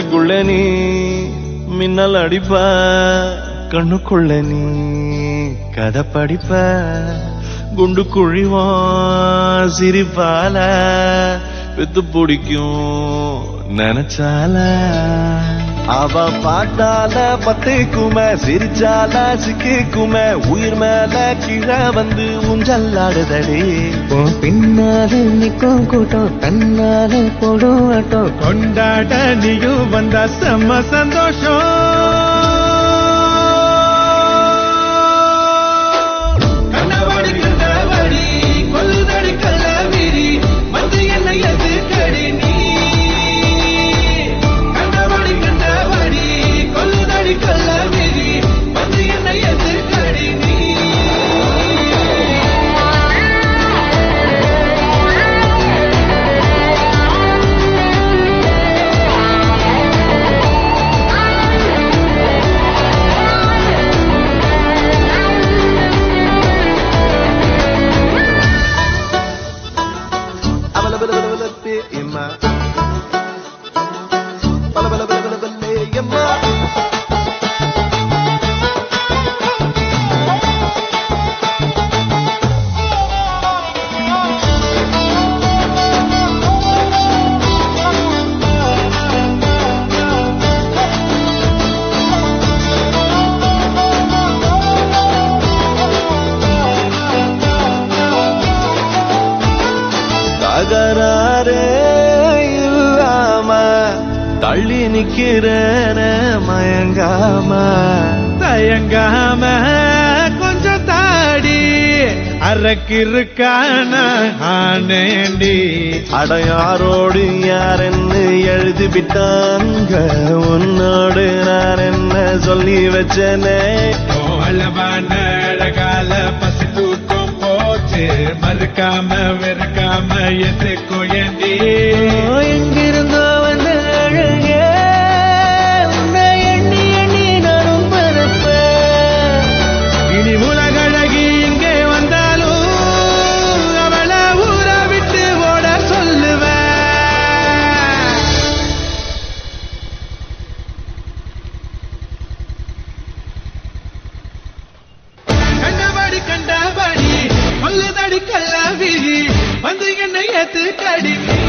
நெஞ்சுக்குள்ள நீ மின்னல் அடிப்ப கண்ணுக்குள்ள நீ கதை படிப்ப குண்டு குழிவான் சிரிப்பால வித்து பிடிக்கும் நினைச்சால அவ பாட்டால பத்துக்குமே சிரிச்சால சிக்கிக்குமே உயிர் மேல கீழே வந்து ஊஞ்சல்லாடுதடி உன் பின்னால நிக்கும் கூட்டம் தன்னால போடும் ஆட்டம் கொண்டாட நீயும் வந்தா செம்ம சந்தோஷம் கண்டபடி கண்டபடி கொல்லுதடி கள்ளவிரி வந்து என்ன எதுக்கடி நீ கண்டபடி கண்டபடி கொல்லுதடி கள்ளவிரி வந்து என்ன எதுக்கடி நீ தகராறே இல்லாம தள்ளி நிக்கிறேன மயங்காம தயங்காம கொஞ்சம் தாடி அரக்கிருக்கான ஆனேண்டி அடையாரோடு யார் என்ன எழுதி விட்டாங்க உன்னோடு நான் என்ன சொல்லி வச்சனே அளவான அழகால பசி தூக்கம் போச்சு மறுக்காம வெறுக்காம எது கோயண்டி எங்கிருந்தோ வந்த அழகே உன்னை எண்ணி எண்ணி நானும் பரப்பேன் இனி உலகழகி இங்கே வந்தாலும் அவளை ஊற விட்டு ஓட சொல்லுவேன் கண்டபடி கண்டபடி கொல்லுதடி கள்ளவிழி வந்து என்னை ஏத்து கடி